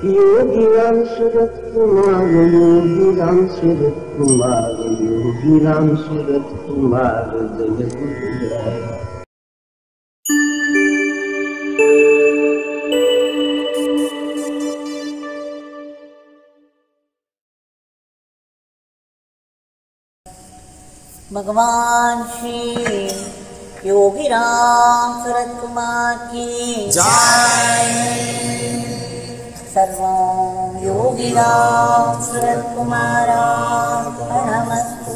योगी राम सूरत कुमार योगी राम सूरत कुमार योगी राम सूरत कुमार जय गुरुराय भगवान श्री योगी राम सूरत कुमार की सर्वं योगी राम सूरत कुमारार्पणमस्तु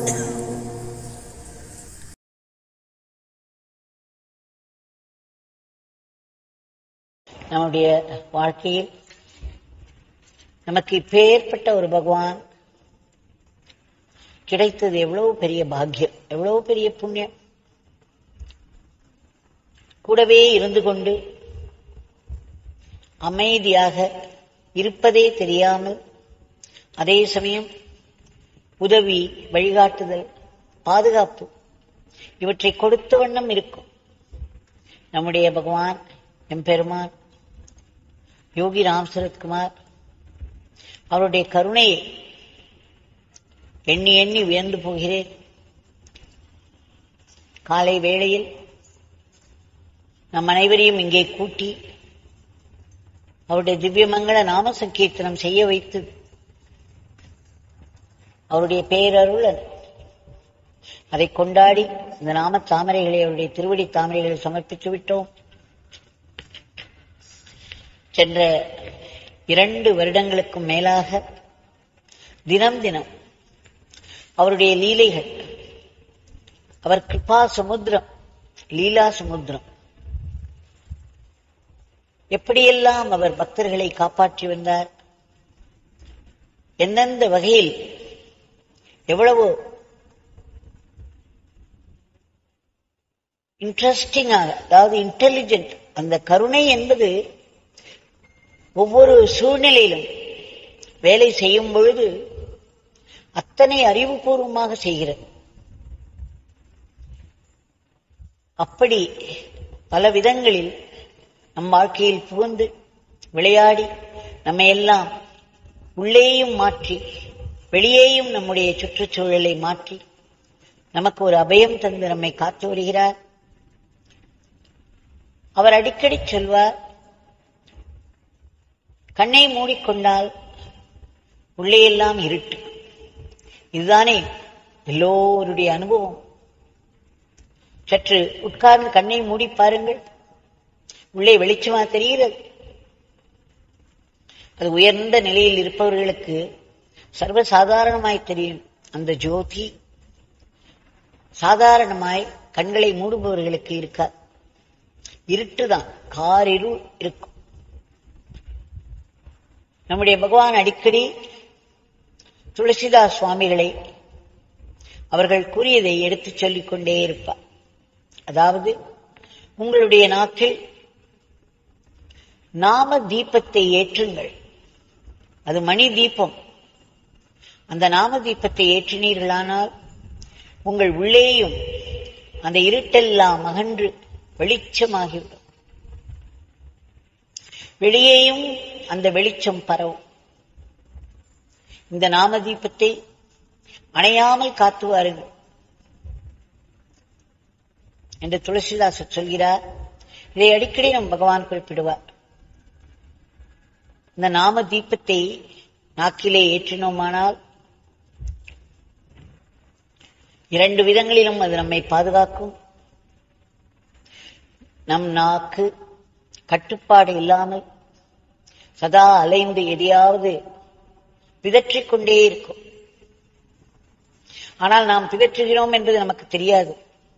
நம்முடைய வாழ்க்கையில் நமக்கு இப்பேற்பட்ட ஒரு பகவான் கிடைத்தது எவ்வளவு பெரிய பாக்கியம் எவ்வளவு பெரிய புண்ணியம் கூடவே இருந்து கொண்டு அமைதியாக இருப்பதே தெரியாமல் அதே சமயம் உதவி வழிகாட்டுதல் பாதுகாப்பு இவற்றை கொடுத்த வண்ணம் இருக்கும் நம்முடைய பகவான் எம்பெருமான் யோகி ராம் சரத்குமார் அவருடைய கருணையை எண்ணி எண்ணி வியந்து போகிறேன் காலை வேளையில் நம் அனைவரையும் இங்கே கூட்டி அவருடைய திவ்யமங்கள நாம சங்கீர்த்தனம் செய்ய வைத்து அவருடைய பேரருள் அதை கொண்டாடி இந்த நாம தாமரைகளை அவருடைய திருவடி தாமரைகளை சமர்ப்பித்து விட்டோம் சென்ற இரண்டு வருடங்களுக்கும் மேலாக தினம் தினம் அவருடைய லீலைகள் அவர் கிருபா சமுத்திரம் லீலா சமுத்திரம் எப்படியெல்லாம் அவர் பக்தர்களை காப்பாற்றி வந்தார் எந்தெந்த வகையில் எவ்வளவு இன்ட்ரெஸ்டிங்காக அதாவது இன்டெலிஜென்ட் அந்த கருணை என்பது ஒவ்வொரு சூழ்நிலையிலும் வேலை செய்யும் பொழுது அத்தனை அறிவுபூர்வமாக செய்கிறது அப்படி பல விதங்களில் நம் வாழ்க்கையில் புகுந்து விளையாடி நம்மை எல்லாம் உள்ளேயும் மாற்றி வெளியேயும் நம்முடைய சுற்றுச்சூழலை மாற்றி நமக்கு ஒரு அபயம் தந்து நம்மை காத்து வருகிறார் அவர் அடிக்கடி சொல்வார் கண்ணை மூடிக்கொண்டால் உள்ளே எல்லாம் இருட்டு இதுதானே எல்லோருடைய அனுபவம் சற்று உட்கார்ந்து கண்ணை மூடி பாருங்கள் உள்ளே வெளிச்சமா தெரிகிறது அது உயர்ந்த நிலையில் இருப்பவர்களுக்கு சர்வசாதாரணமாய் தெரியும் அந்த ஜோதி சாதாரணமாய் கண்களை மூடுபவர்களுக்கு இருக்கா இருட்டுதான் காரிருள் இருக்கும் நம்முடைய பகவான் அடிக்கடி துளசிதாஸ் சுவாமிகளை அவர்கள் கூறியதை எடுத்துச் சொல்லிக் கொண்டே இருப்பார் அதாவது உங்களுடைய நாக்கில் நாம தீபத்தை ஏற்றுங்கள் அது மணி தீபம் அந்த நாம தீபத்தை ஏற்றினீர்களானால் உங்கள் உள்ளேயும் அந்த இருட்டெல்லாம் அகன்று வெளிச்சமாகிவிடும் வெளியேயும் அந்த வெளிச்சம் பரவும் இந்த நாம தீபத்தை அணையாமல் காத்து வாருங்கள் என்று துளசிதாசர் சொல்கிறார் இதை அடிக்கடி நம் பகவான் குறிப்பிடுவார் இந்த நாம தீபத்தை நாக்கிலே ஏற்றினோமானால் இரண்டு விதங்களிலும் அது நம்மை பாதுகாக்கும் நம் நாக்கு கட்டுப்பாடு இல்லாமல் சதா அலைந்து எதையாவது பிதற்றிக் கொண்டே இருக்கும் ஆனால் நாம் பிதற்றுகிறோம் என்பது நமக்கு தெரியாது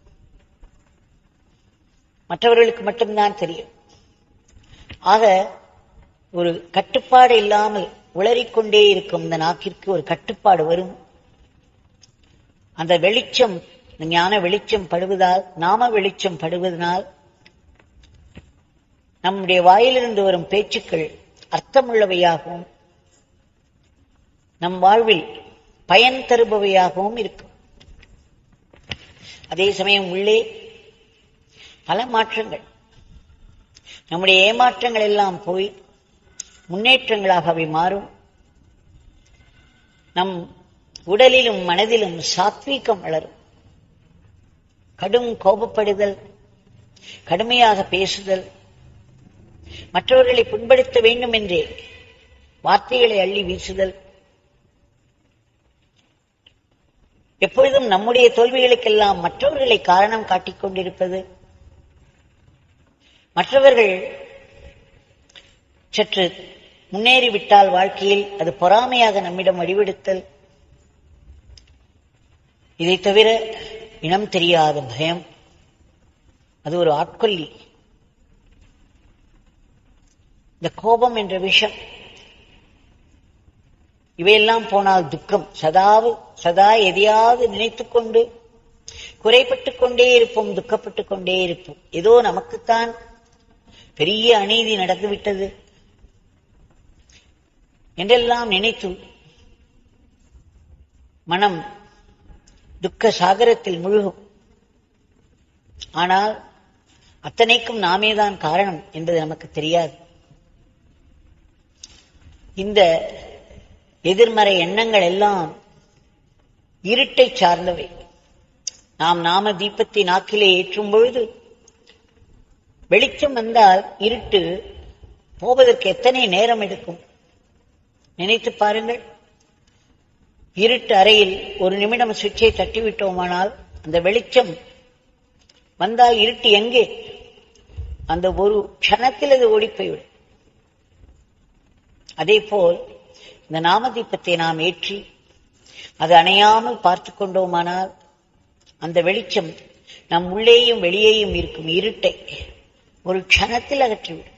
மற்றவர்களுக்கு மட்டும்தான் தெரியும் ஆக ஒரு கட்டுப்பாடு இல்லாமல் உளறிக்கொண்டே இருக்கும் இந்த நாக்கிற்கு ஒரு கட்டுப்பாடு வரும் அந்த வெளிச்சம் இந்த ஞான வெளிச்சம் படுவதால் நாம வெளிச்சம் படுவதனால் நம்முடைய வாயிலிருந்து வரும் பேச்சுக்கள் அர்த்தமுள்ளவையாகவும் நம் வாழ்வில் பயன் தருபவையாகவும் இருக்கும் அதே சமயம் உள்ளே பல மாற்றங்கள் நம்முடைய ஏமாற்றங்கள் எல்லாம் போய் முன்னேற்றங்களாக அவை மாறும் நம் உடலிலும் மனதிலும் சாத்வீகம் வளரும் கடும் கோபப்படுதல் கடுமையாக பேசுதல் மற்றவர்களை புண்படுத்த வேண்டும் என்றே வார்த்தைகளை அள்ளி வீசுதல் எப்பொழுதும் நம்முடைய தோல்விகளுக்கெல்லாம் மற்றவர்களை காரணம் காட்டிக் கொண்டிருப்பது மற்றவர்கள் சற்று முன்னேறிவிட்டால் வாழ்க்கையில் அது பொறாமையாக நம்மிடம் வடிவெடுத்தல் இதை தவிர இனம் தெரியாத பயம் அது ஒரு ஆட்கொல்லி இந்த கோபம் என்ற விஷம் இவையெல்லாம் போனால் துக்கம் சதாவு சதா எதையாவது நினைத்துக் கொண்டு குறைப்பட்டுக் கொண்டே இருப்போம் துக்கப்பட்டுக் கொண்டே இருப்போம் ஏதோ நமக்குத்தான் பெரிய அநீதி நடந்துவிட்டது என்றெல்லாம் நினைத்து மனம் துக்க சாகரத்தில் முழுகும் ஆனால் அத்தனைக்கும் நாமேதான் காரணம் என்பது நமக்கு தெரியாது இந்த எதிர்மறை எண்ணங்கள் எல்லாம் இருட்டை சார்ந்தவை நாம் நாம தீபத்தை நாக்கிலே ஏற்றும் பொழுது வெளிச்சம் வந்தால் இருட்டு போவதற்கு எத்தனை நேரம் எடுக்கும் நினைத்து பாருங்கள் இருட்டு அறையில் ஒரு நிமிடம் சுவிட்சை தட்டிவிட்டோமானால் அந்த வெளிச்சம் வந்தால் இருட்டு எங்கே அந்த ஒரு க்ஷணத்தில் அது ஓடிப்போய்விடும் அதே போல் இந்த நாமதீபத்தை நாம் ஏற்றி அது அணையாமல் பார்த்து கொண்டோமானால் அந்த வெளிச்சம் நம் உள்ளேயும் வெளியேயும் இருக்கும் இருட்டை ஒரு க்ஷணத்தில் அகற்றிவிடும்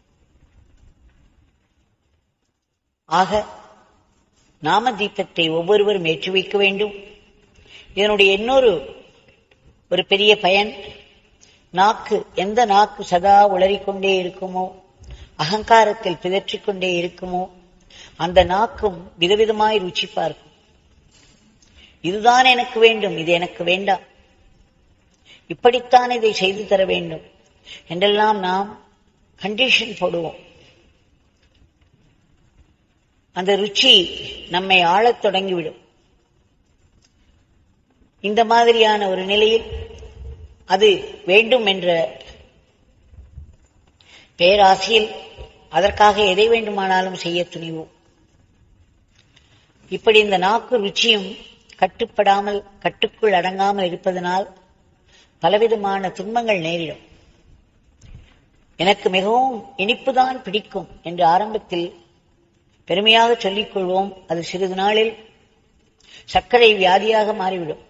ஆக நாம தீபத்தை ஒவ்வொருவரும் ஏற்றி வைக்க வேண்டும் இதனுடைய இன்னொரு ஒரு பெரிய பயன் நாக்கு எந்த நாக்கு சதா உளறிக்கொண்டே இருக்குமோ அகங்காரத்தில் பிதற்றிக் கொண்டே இருக்குமோ அந்த நாக்கும் விதவிதமாய் ருச்சி பார்க்கும் இதுதான் எனக்கு வேண்டும் இது எனக்கு வேண்டாம் இப்படித்தான் இதை செய்து தர வேண்டும் என்றெல்லாம் நாம் கண்டிஷன் போடுவோம் அந்த ருச்சி நம்மை ஆளத் தொடங்கிவிடும் இந்த மாதிரியான ஒரு நிலையில் அது வேண்டும் என்ற பேராசையில் அதற்காக எதை வேண்டுமானாலும் செய்ய துணிவோம் இப்படி இந்த நாக்கு ருச்சியும் கட்டுப்படாமல் கட்டுக்குள் அடங்காமல் இருப்பதனால் பலவிதமான துன்பங்கள் நேரிடும் எனக்கு மிகவும் இனிப்புதான் பிடிக்கும் என்று ஆரம்பத்தில் பெருமையாக சொல்லிக் கொள்வோம் அது சிறிது நாளில் சர்க்கரை வியாதியாக மாறிவிடும்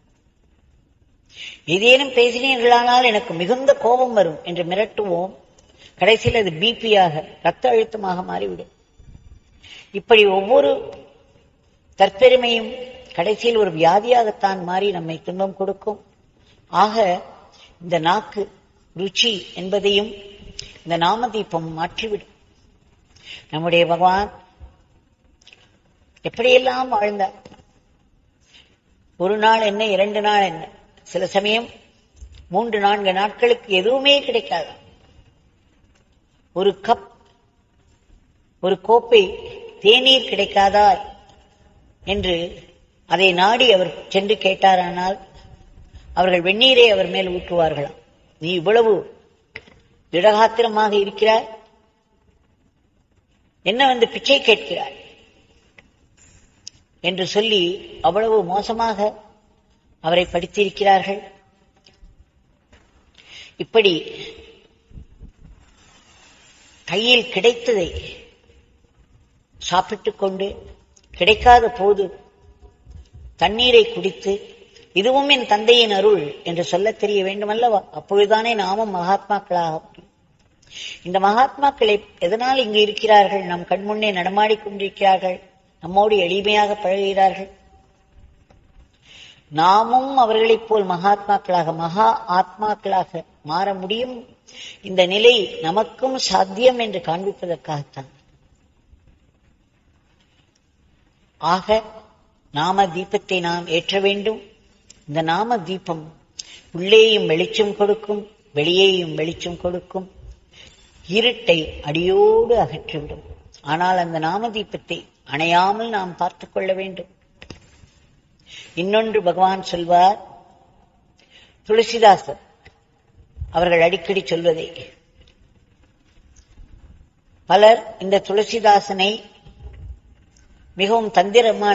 ஏதேனும் பேசினீர்களானால் எனக்கு மிகுந்த கோபம் வரும் என்று மிரட்டுவோம் கடைசியில் அது பிபியாக ரத்த அழுத்தமாக மாறிவிடும் இப்படி ஒவ்வொரு தற்பெருமையும் கடைசியில் ஒரு வியாதியாகத்தான் மாறி நம்மை துன்பம் கொடுக்கும் ஆக இந்த நாக்கு ருச்சி என்பதையும் இந்த நாமதீபம் மாற்றிவிடும் நம்முடைய பகவான் எப்படியெல்லாம் வாழ்ந்தார் ஒரு நாள் என்ன இரண்டு நாள் என்ன சில சமயம் மூன்று நான்கு நாட்களுக்கு எதுவுமே கிடைக்காது ஒரு கப் ஒரு கோப்பை தேநீர் கிடைக்காதா என்று அதை நாடி அவர் சென்று கேட்டாரானால் அவர்கள் வெந்நீரை அவர் மேல் ஊற்றுவார்களாம் நீ இவ்வளவு திடகாத்திரமாக இருக்கிறாய் என்ன வந்து பிச்சை கேட்கிறாய் என்று சொல்லி அவ்வளவு மோசமாக அவரை படித்திருக்கிறார்கள் இப்படி கையில் கிடைத்ததை சாப்பிட்டுக் கொண்டு கிடைக்காத போது தண்ணீரை குடித்து இதுவும் என் தந்தையின் அருள் என்று சொல்லத் தெரிய வேண்டுமல்லவா அப்பொழுதுதானே நாமும் மகாத்மாக்களாக முடியும். இந்த மகாத்மாக்களை எதனால் இங்கு இருக்கிறார்கள் நம் கண்முன்னே நடமாடிக் கொண்டிருக்கிறார்கள் நம்மோடு எளிமையாக பழகுகிறார்கள் நாமும் அவர்களைப் போல் மகாத்மாக்களாக மகா ஆத்மாக்களாக மாற முடியும் இந்த நிலை நமக்கும் சாத்தியம் என்று காண்பிப்பதற்காகத்தான் ஆக நாம தீபத்தை நாம் ஏற்ற வேண்டும் இந்த நாம தீபம் உள்ளேயும் வெளிச்சம் கொடுக்கும் வெளியேயும் வெளிச்சம் கொடுக்கும் இருட்டை அடியோடு அகற்றிவிடும் ஆனால் அந்த நாம தீபத்தை அணையாமல் நாம் பார்த்துக் கொள்ள வேண்டும் இன்னொன்று பகவான் சொல்வார் துளசிதாசர் அவர்கள் அடிக்கடி சொல்வதை பலர் இந்த துளசிதாசனை மிகவும் தந்திரமான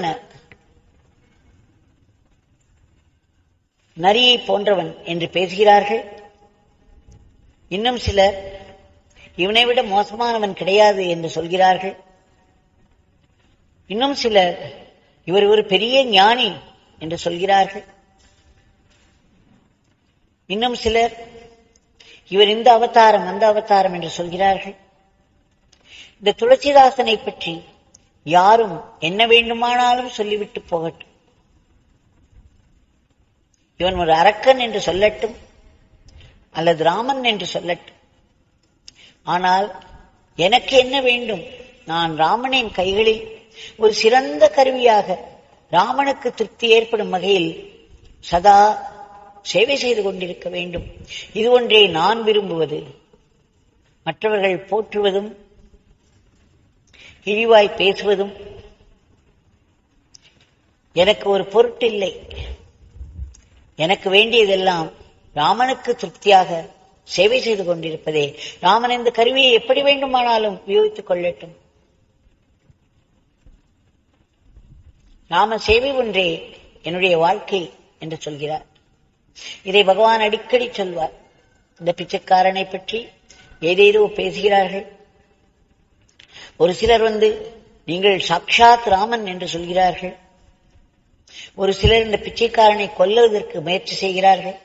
நரியை போன்றவன் என்று பேசுகிறார்கள் இன்னும் சிலர் இவனை விட மோசமானவன் கிடையாது என்று சொல்கிறார்கள் இன்னும் சிலர் இவர் ஒரு பெரிய ஞானி என்று சொல்கிறார்கள் இன்னும் சிலர் இவர் இந்த அவதாரம் அந்த அவதாரம் என்று சொல்கிறார்கள் இந்த துளசிதாசனை பற்றி யாரும் என்ன வேண்டுமானாலும் சொல்லிவிட்டு போகட்டும் இவன் ஒரு அரக்கன் என்று சொல்லட்டும் அல்லது ராமன் என்று சொல்லட்டும் ஆனால் எனக்கு என்ன வேண்டும் நான் ராமனின் கைகளில் ஒரு சிறந்த கருவியாக ராமனுக்கு திருப்தி ஏற்படும் வகையில் சதா சேவை செய்து கொண்டிருக்க வேண்டும் இது ஒன்றே நான் விரும்புவது மற்றவர்கள் போற்றுவதும் இழிவாய் பேசுவதும் எனக்கு ஒரு பொருட்டில்லை எனக்கு வேண்டியதெல்லாம் ராமனுக்கு திருப்தியாக சேவை செய்து கொண்டிருப்பதே ராமன் இந்த கருவியை எப்படி வேண்டுமானாலும் உபயோகித்துக் கொள்ளட்டும் ராம சேவை ஒன்றே என்னுடைய வாழ்க்கை என்று சொல்கிறார் இதை பகவான் அடிக்கடி சொல்வார் இந்த பிச்சைக்காரனை பற்றி ஏதேதோ பேசுகிறார்கள் ஒரு சிலர் வந்து நீங்கள் சாக்ஷாத் ராமன் என்று சொல்கிறார்கள் ஒரு சிலர் இந்த பிச்சைக்காரனை கொல்லுவதற்கு முயற்சி செய்கிறார்கள்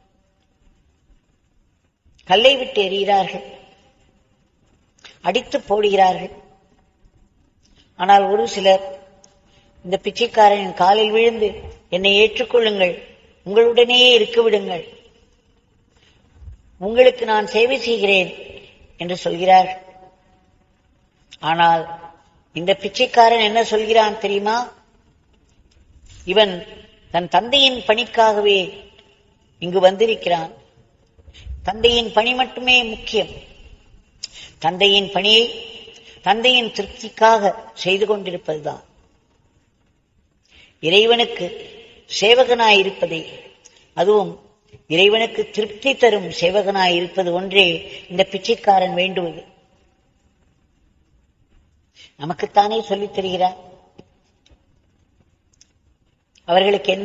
கல்லை விட்டு எறிகிறார்கள் அடித்து போடுகிறார்கள் ஆனால் ஒரு சிலர் இந்த பிச்சைக்காரனின் காலில் விழுந்து என்னை ஏற்றுக்கொள்ளுங்கள் உங்களுடனேயே இருக்க விடுங்கள் உங்களுக்கு நான் சேவை செய்கிறேன் என்று சொல்கிறார் ஆனால் இந்த பிச்சைக்காரன் என்ன சொல்கிறான் தெரியுமா இவன் தன் தந்தையின் பணிக்காகவே இங்கு வந்திருக்கிறான் தந்தையின் பணி மட்டுமே முக்கியம் தந்தையின் பணியை தந்தையின் திருப்திக்காக செய்து கொண்டிருப்பதுதான் இறைவனுக்கு சேவகனாய் இருப்பதை அதுவும் இறைவனுக்கு திருப்தி தரும் சேவகனாய் இருப்பது ஒன்றே இந்த பிச்சைக்காரன் வேண்டுவது நமக்குத்தானே சொல்லித் தருகிறார் அவர்களுக்கு என்ன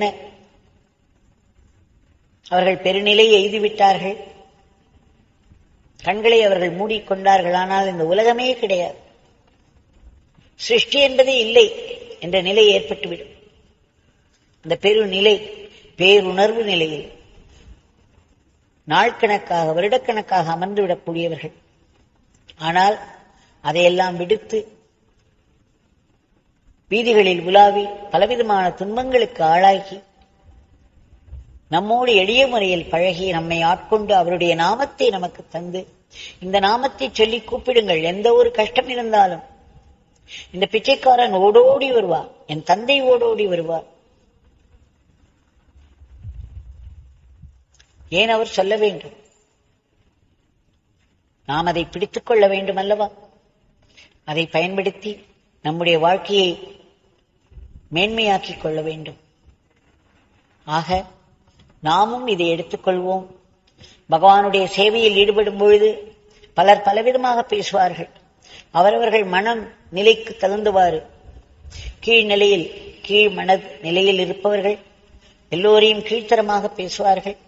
அவர்கள் பெருநிலை எய்துவிட்டார்கள் கண்களை அவர்கள் மூடிக்கொண்டார்கள் ஆனால் இந்த உலகமே கிடையாது சிருஷ்டி என்பதே இல்லை என்ற நிலை ஏற்பட்டுவிடும் அந்த பெருநிலை பேருணர்வு நிலையில் நாட்கணக்காக வருடக்கணக்காக அமர்ந்து விடக்கூடியவர்கள் ஆனால் அதையெல்லாம் விடுத்து வீதிகளில் உலாவி பலவிதமான துன்பங்களுக்கு ஆளாகி நம்மோடு எளிய முறையில் பழகி நம்மை ஆட்கொண்டு அவருடைய நாமத்தை நமக்கு தந்து இந்த நாமத்தை சொல்லி கூப்பிடுங்கள் எந்த ஒரு கஷ்டம் இருந்தாலும் இந்த பிச்சைக்காரன் ஓடோடி வருவார் என் தந்தை ஓடோடி வருவார் ஏன் அவர் சொல்ல வேண்டும் நாம் அதை பிடித்துக் கொள்ள வேண்டும் அல்லவா அதை பயன்படுத்தி நம்முடைய வாழ்க்கையை மேன்மையாக்கிக் கொள்ள வேண்டும் ஆக நாமும் இதை எடுத்துக்கொள்வோம் பகவானுடைய சேவையில் ஈடுபடும் பொழுது பலர் பலவிதமாக பேசுவார்கள் அவரவர்கள் மனம் நிலைக்கு தகுந்தவாறு கீழ் நிலையில் கீழ் மன நிலையில் இருப்பவர்கள் எல்லோரையும் கீழ்த்தரமாக பேசுவார்கள்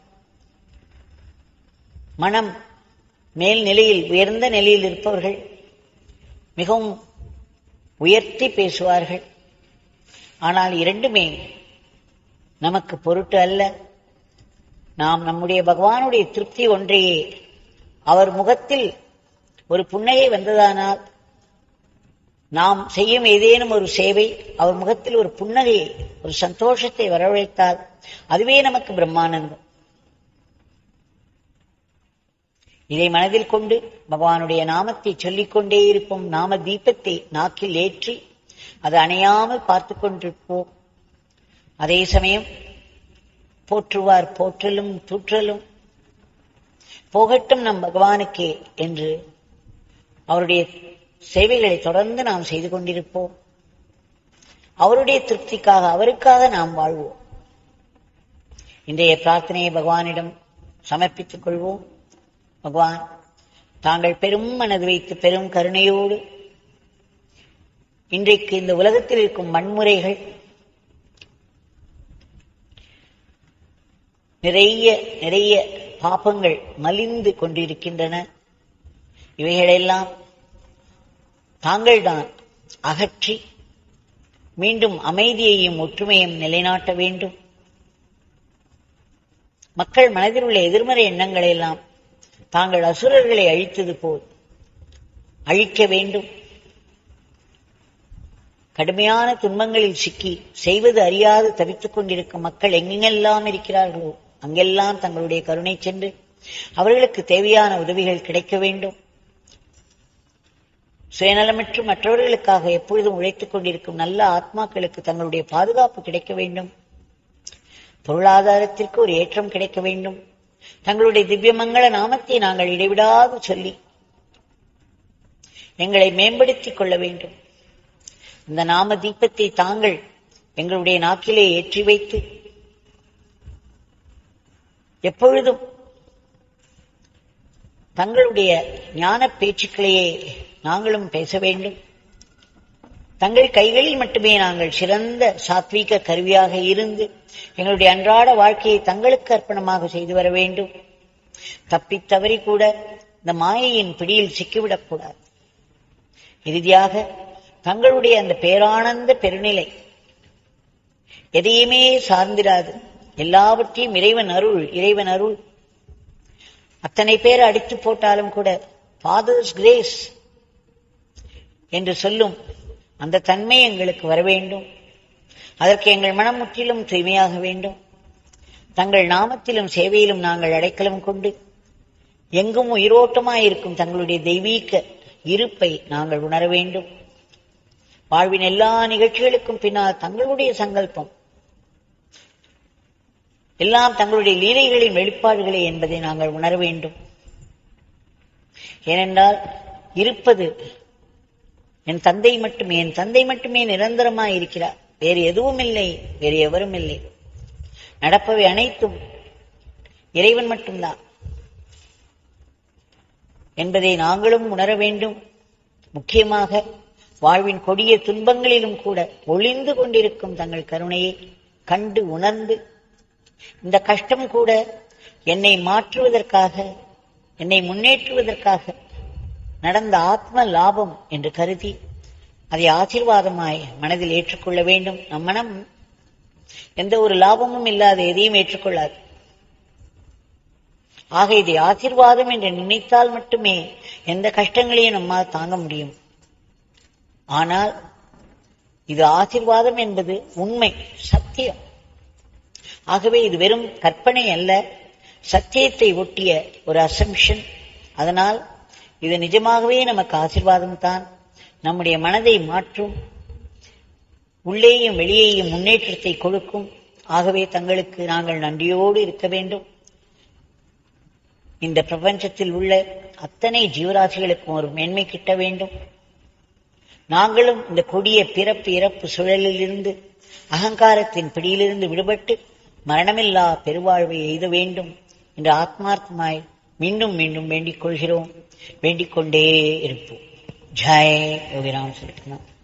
மனம் மேல் நிலையில் உயர்ந்த நிலையில் இருப்பவர்கள் மிகவும் உயர்த்தி பேசுவார்கள் ஆனால் இரண்டுமே நமக்கு பொருட்டு அல்ல நாம் நம்முடைய பகவானுடைய திருப்தி ஒன்றையே அவர் முகத்தில் ஒரு புன்னகை வந்ததானால் நாம் செய்யும் ஏதேனும் ஒரு சேவை அவர் முகத்தில் ஒரு புன்னகையை ஒரு சந்தோஷத்தை வரவழைத்தால் அதுவே நமக்கு பிரம்மானந்தம் இதை மனதில் கொண்டு பகவானுடைய நாமத்தை சொல்லிக் கொண்டே இருப்போம் நாம தீபத்தை நாக்கில் ஏற்றி அது அணையாமல் பார்த்து கொண்டிருப்போம் அதே சமயம் போற்றுவார் போற்றலும் தூற்றலும் போகட்டும் நம் பகவானுக்கே என்று அவருடைய சேவைகளை தொடர்ந்து நாம் செய்து கொண்டிருப்போம் அவருடைய திருப்திக்காக அவருக்காக நாம் வாழ்வோம் இன்றைய பிரார்த்தனையை பகவானிடம் சமர்ப்பித்துக் கொள்வோம் பகவான் தாங்கள் பெரும் மனது வைத்து பெரும் கருணையோடு இன்றைக்கு இந்த உலகத்தில் இருக்கும் வன்முறைகள் நிறைய நிறைய பாபங்கள் மலிந்து கொண்டிருக்கின்றன இவைகளெல்லாம் தாங்கள்தான் அகற்றி மீண்டும் அமைதியையும் ஒற்றுமையும் நிலைநாட்ட வேண்டும் மக்கள் மனதில் உள்ள எதிர்மறை எண்ணங்களை எல்லாம் தாங்கள் அசுரர்களை அழித்தது போல் அழிக்க வேண்டும் கடுமையான துன்பங்களில் சிக்கி செய்வது அறியாது தவித்துக் கொண்டிருக்கும் மக்கள் எங்கெங்கெல்லாம் இருக்கிறார்களோ அங்கெல்லாம் தங்களுடைய கருணை சென்று அவர்களுக்கு தேவையான உதவிகள் கிடைக்க வேண்டும் சுயநலமற்று மற்றவர்களுக்காக எப்பொழுதும் உழைத்துக் கொண்டிருக்கும் நல்ல ஆத்மாக்களுக்கு தங்களுடைய பாதுகாப்பு கிடைக்க வேண்டும் பொருளாதாரத்திற்கு ஒரு ஏற்றம் கிடைக்க வேண்டும் தங்களுடைய திவ்யமங்கள நாமத்தை நாங்கள் இடைவிடாது சொல்லி எங்களை மேம்படுத்திக் கொள்ள வேண்டும் இந்த நாம தீபத்தை தாங்கள் எங்களுடைய நாக்கிலே ஏற்றி வைத்து எப்பொழுதும் தங்களுடைய ஞான பேச்சுக்களையே நாங்களும் பேச வேண்டும் தங்கள் கைகளில் மட்டுமே நாங்கள் சிறந்த சாத்வீக கருவியாக இருந்து எங்களுடைய அன்றாட வாழ்க்கையை தங்களுக்கு அர்ப்பணமாக செய்து வர வேண்டும் தப்பித் தவறி கூட இந்த மாயையின் பிடியில் சிக்கிவிடக் கூடாது இறுதியாக தங்களுடைய அந்த பேரானந்த பெருநிலை எதையுமே சார்ந்திராது எல்லாவற்றையும் இறைவன் அருள் இறைவன் அருள் அத்தனை பேர் அடித்து போட்டாலும் கூட ஃபாதர்ஸ் கிரேஸ் என்று சொல்லும் அந்த தன்மை எங்களுக்கு வர வேண்டும் அதற்கு எங்கள் மனம் முற்றிலும் தூய்மையாக வேண்டும் தங்கள் நாமத்திலும் சேவையிலும் நாங்கள் அடைக்கலம் கொண்டு எங்கும் உயிரோட்டமாயிருக்கும் தங்களுடைய தெய்வீக இருப்பை நாங்கள் உணர வேண்டும் வாழ்வின் எல்லா நிகழ்ச்சிகளுக்கும் பின்னால் தங்களுடைய சங்கல்பம் எல்லாம் தங்களுடைய லீலைகளின் வெளிப்பாடுகளே என்பதை நாங்கள் உணர வேண்டும் ஏனென்றால் இருப்பது என் தந்தை மட்டுமே என் தந்தை மட்டுமே நிரந்தரமாய் இருக்கிறார் வேறு எதுவும் இல்லை வேறு எவரும் இல்லை நடப்பவை அனைத்தும் இறைவன் மட்டும்தான் என்பதை நாங்களும் உணர வேண்டும் முக்கியமாக வாழ்வின் கொடிய துன்பங்களிலும் கூட ஒளிந்து கொண்டிருக்கும் தங்கள் கருணையை கண்டு உணர்ந்து இந்த கஷ்டம் கூட என்னை மாற்றுவதற்காக என்னை முன்னேற்றுவதற்காக நடந்த ஆத்ம லாபம் என்று கருதி அதை ஆசீர்வாதமாய் மனதில் ஏற்றுக்கொள்ள வேண்டும் நம் மனம் எந்த ஒரு லாபமும் இல்லாத எதையும் ஏற்றுக்கொள்ளாது ஆக இதை ஆசீர்வாதம் என்று நினைத்தால் மட்டுமே எந்த கஷ்டங்களையும் நம்மால் தாங்க முடியும் ஆனால் இது ஆசீர்வாதம் என்பது உண்மை சத்தியம் ஆகவே இது வெறும் கற்பனை அல்ல சத்தியத்தை ஒட்டிய ஒரு அசம்ஷன் அதனால் இது நிஜமாகவே நமக்கு ஆசீர்வாதம் தான் நம்முடைய மனதை மாற்றும் உள்ளேயும் வெளியேயும் முன்னேற்றத்தை கொடுக்கும் ஆகவே தங்களுக்கு நாங்கள் நன்றியோடு இருக்க வேண்டும் இந்த பிரபஞ்சத்தில் உள்ள அத்தனை ஜீவராசிகளுக்கும் ஒரு மேன்மை கிட்ட வேண்டும் நாங்களும் இந்த கொடிய பிறப்பு இறப்பு சுழலிலிருந்து அகங்காரத்தின் பிடியிலிருந்து விடுபட்டு மரணமில்லா பெருவாழ்வை எய்த வேண்டும் என்று ஆத்மார்த்தமாய் மீண்டும் மீண்டும் வேண்டிக் கொள்கிறோம் வேண்டிக் கொண்டே இருப்போம் ஜெய் யோகிராம் சொல்லிக்கணும்